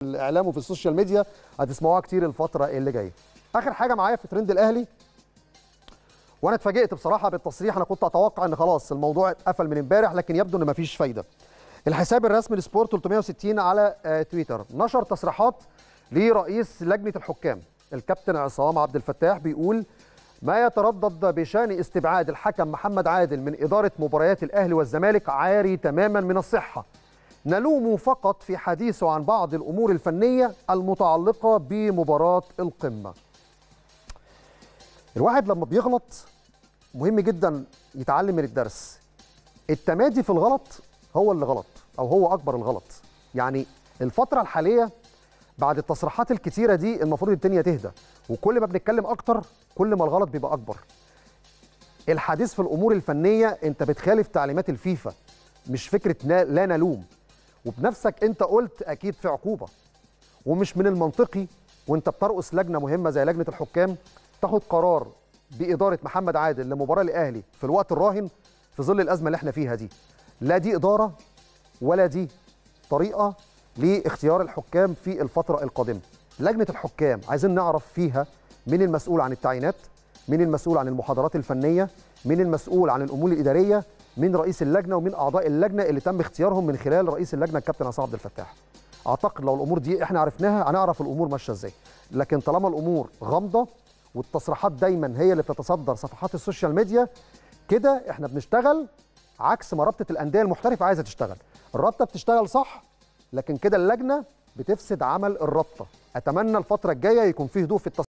الاعلام وفي السوشيال ميديا هتسمعوها كتير الفتره اللي جايه اخر حاجه معايا في ترند الاهلي وانا اتفاجئت بصراحه بالتصريح انا كنت اتوقع ان خلاص الموضوع اتقفل من امبارح لكن يبدو ان مفيش فايده الحساب الرسمي لسبورت 360 على آه، تويتر نشر تصريحات لرئيس لجنه الحكام الكابتن عصام عبد الفتاح بيقول ما يتردد بشان استبعاد الحكم محمد عادل من اداره مباريات الاهلي والزمالك عاري تماما من الصحه نلوم فقط في حديثه عن بعض الامور الفنيه المتعلقه بمباراه القمه الواحد لما بيغلط مهم جدا يتعلم من الدرس التمادي في الغلط هو اللي غلط او هو اكبر الغلط يعني الفتره الحاليه بعد التصريحات الكتيره دي المفروض الدنيا تهدى وكل ما بنتكلم اكتر كل ما الغلط بيبقى اكبر الحديث في الامور الفنيه انت بتخالف تعليمات الفيفا مش فكره نا- لا نلوم وبنفسك انت قلت اكيد في عقوبه ومش من المنطقي وانت بترقص لجنه مهمه زي لجنه الحكام تاخد قرار باداره محمد عادل لمباراه الاهلي في الوقت الراهن في ظل الازمه اللي احنا فيها دي لا دي اداره ولا دي طريقه لاختيار الحكام في الفتره القادمه لجنه الحكام عايزين نعرف فيها مين المسؤول عن التعيينات مين المسؤول عن المحاضرات الفنيه مين المسؤول عن الامور الاداريه مين رئيس اللجنه ومين اعضاء اللجنه اللي تم اختيارهم من خلال رئيس اللجنه الكابتن عصام عبد الفتاح اعتقد لو الامور دي احنا عرفناها هنعرف الامور ماشيه ازاي لكن طالما الامور غامضه والتصريحات دايما هي اللي بتتصدر صفحات السوشيال ميديا كده احنا بنشتغل عكس ما رابطه الانديه المحترفه عايزه تشتغل الرابطه بتشتغل صح لكن كده اللجنه بتفسد عمل الرابطه اتمنى الفتره الجايه يكون فيه هدوء في التصريحات